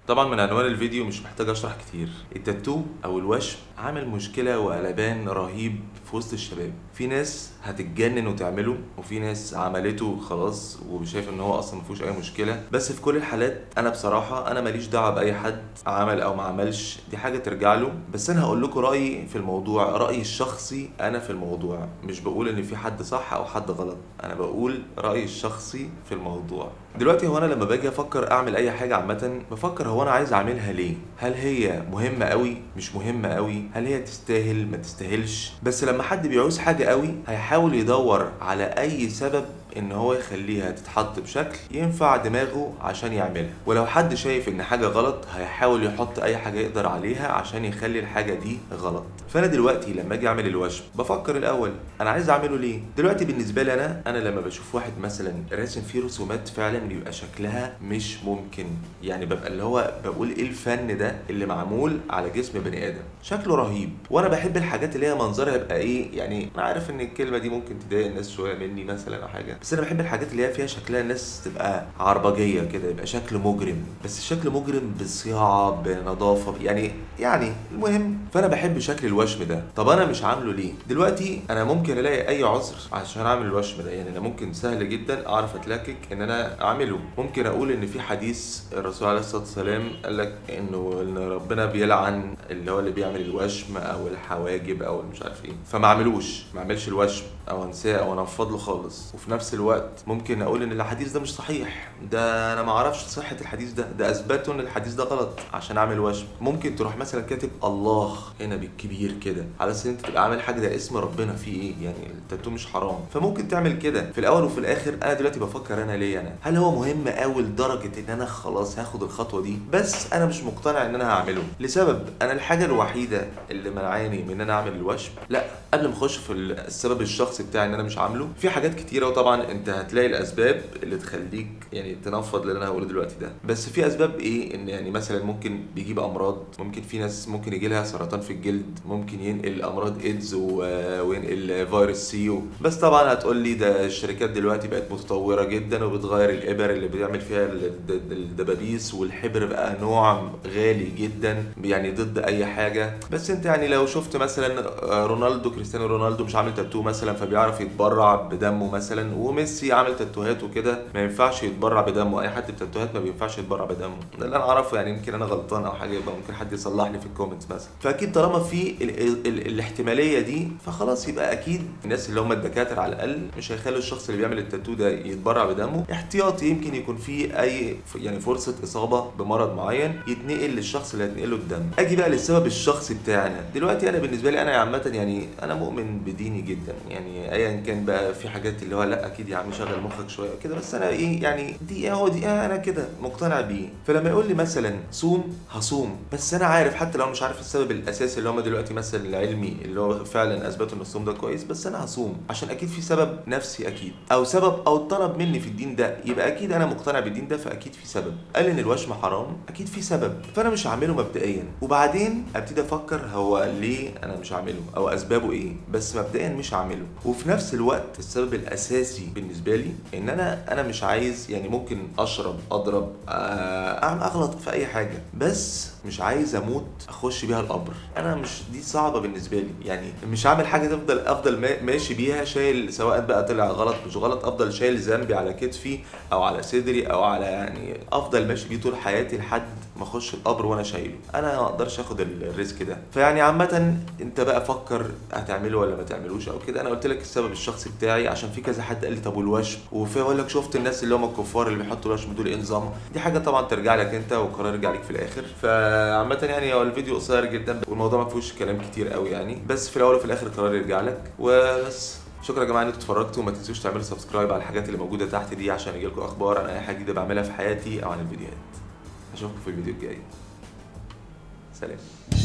طبعا من عنوان الفيديو مش محتاج اشرح كتير التاتو او الوشم عامل مشكله وقلبان رهيب في وسط الشباب في ناس هتتجنن وتعمله وفي ناس عملته خلاص وشايف ان هو اصلا مفيهوش اي مشكله بس في كل الحالات انا بصراحه انا ماليش دعوه باي حد عمل او ما عملش دي حاجه ترجع له بس انا هقول لكم رايي في الموضوع رايي الشخصي انا في الموضوع مش بقول ان في حد صح او حد غلط انا بقول رايي الشخصي في الموضوع دلوقتي هو انا لما باجي افكر اعمل اي حاجه عامه بفكر هو انا عايز اعملها ليه هل هي مهمه قوي مش مهمه قوي هل هي تستاهل ما تستاهلش بس لما حد بيعوز حاجه قوي هيحاول يدور على اي سبب ان هو يخليها تتحط بشكل ينفع دماغه عشان يعملها ولو حد شايف ان حاجه غلط هيحاول يحط اي حاجه يقدر عليها عشان يخلي الحاجه دي غلط فانا دلوقتي لما اجي اعمل الوشم بفكر الاول انا عايز اعمله ليه دلوقتي بالنسبه لي انا انا لما بشوف واحد مثلا راسم فيه رسومات فعلا بيبقى شكلها مش ممكن يعني ببقى اللي هو بقول ايه الفن ده اللي معمول على جسم بني ادم شكله رهيب وانا بحب الحاجات اللي هي منظرها يبقى ايه يعني انا عارف ان الكلمه دي ممكن تضايق الناس شويه مني مثلا او حاجه بس انا بحب الحاجات اللي هي فيها شكلها الناس تبقى عربجيه كده يبقى شكل مجرم بس شكل مجرم بصياعه بنظافه يعني يعني المهم فانا بحب شكل الوشم ده طب انا مش عامله ليه دلوقتي انا ممكن الاقي اي عذر عشان اعمل الوشم ده يعني انا ممكن سهل جدا اعرف اتلكك ان انا اعمله ممكن اقول ان في حديث الرسول عليه الصلاه والسلام قال لك انه ان ربنا بيلعن اللي هو اللي بيعمل الوشم او الحواجب او مش عارف ايه فما اعملوش ما اعملش الوشم او انساه او انفض له خالص وفي نفس الوقت ممكن اقول ان الحديث ده مش صحيح ده انا ما اعرفش صحه الحديث ده ده اثبتوا ان الحديث ده غلط عشان اعمل وشم ممكن تروح مثلا كاتب الله هنا بالكبير كده على اساس انت تبقى عامل حاجه ده اسم ربنا فيه ايه يعني التاتو مش حرام فممكن تعمل كده في الاول وفي الاخر انا دلوقتي بفكر انا ليه انا هل هو مهم قوي لدرجه ان انا خلاص هاخد الخطوه دي بس انا مش مقتنع ان انا هعمله لسبب انا الحاجه الوحيده اللي منعاني من ان انا اعمل الوشم لا قبل ما اخش في السبب الشخصي بتاعي ان انا مش عامله في حاجات كتيره وطبعا انت هتلاقي الاسباب اللي تخليك يعني تنفض اللي انا هقوله دلوقتي ده بس في اسباب ايه ان يعني مثلا ممكن بيجيب امراض ممكن في ناس ممكن يجي لها سرطان في الجلد ممكن ينقل امراض ايدز و- وينقل فيروس سي بس طبعا هتقول لي ده الشركات دلوقتي بقت متطوره جدا وبتغير الابر اللي بتعمل فيها الد- الدبابيس والحبر بقى نوع غالي جدا يعني ضد اي حاجه بس انت يعني لو شفت مثلا رونالدو كريستيانو رونالدو مش عامل تاتو مثلا فبيعرف يتبرع بدمه مثلا وميسي عامل تاتوهات وكده ما ينفعش يتبرع بدمه اي حد بتاتوهات ما بينفعش يتبرع بدمه ده اللي انا اعرفه يعني يمكن انا غلطان او حاجه يبقى ممكن حد يصلح لي في الكومنتس مثلا فاكيد طالما في ال ال ال الاحتماليه دي فخلاص يبقى اكيد الناس اللي هم الدكاتره على الاقل مش هيخلوا الشخص اللي بيعمل التاتو ده يتبرع بدمه احتياطي يمكن يكون في اي يعني فرصه اصابه بمرض معين يتنقل للشخص اللي هتنقله الدم اجي بقى للسبب الشخصي بتاعنا دلوقتي انا بالنسبه لي انا عامه يعني انا مؤمن بديني جدا يعني ايا كان بقى في حاجات اللي هو لا اكيد يا عم شغل مخك شويه كده بس انا ايه يعني دي هو دي آه انا كده مقتنع بيه فلما يقول لي مثلا صوم هصوم بس انا عارف حتى لو مش عارف السبب الاساسي اللي هم دلوقتي مثلا العلمي اللي هو فعلا اثبتوا ان الصوم ده كويس بس انا هصوم عشان اكيد في سبب نفسي اكيد او سبب او طلب مني في الدين ده يبقى اكيد انا مقتنع بالدين ده فاكيد في سبب قال ان الوشم حرام اكيد في سبب فانا مش هعمله مبدئيا وبعدين ابتدي افكر هو ليه انا مش هعمله او اسبابه ايه بس مبدئيا مش هعمله وفي نفس الوقت السبب الاساسي بالنسبه لي ان انا انا مش عايز يعني ممكن اشرب اضرب آه، اعمل اغلط في اي حاجه بس مش عايز اموت اخش بيها القبر انا مش دي صعبه بالنسبه لي يعني مش هعمل حاجه تفضل افضل ما- ماشي بيها شايل سواء بقى طلع غلط مش غلط افضل شايل ذنبي على كتفي او على صدري او على يعني افضل ماشي بيه طول حياتي لحد ما اخش القبر وانا شايله انا ما اقدرش اخد ال- الريسك ده فيعني عامه انت بقى فكر هتعمله ولا ما تعملوش او كده انا قلت لك السبب الشخصي بتاعي عشان في كذا حد قال لي طب والوشم وفي اقول لك شفت الناس اللي هم الكفار اللي بيحطوا الوشم دول ايه نظام دي حاجه طبعا ترجع لك انت والقرار يرجع لك في الاخر فعامه يعني هو الفيديو قصير جدا والموضوع ما فيهوش كلام كتير قوي يعني بس في الاول وفي الاخر القرار يرجع لك وبس شكرا يا جماعه ان انتوا اتفرجتوا وما تنسوش تعملوا سبسكرايب على الحاجات اللي موجوده تحت دي عشان يجيلكم اخبار عن اي حاجه جديده بعملها في حياتي او عن الفيديوهات اشوفكم في الفيديو الجاي سلام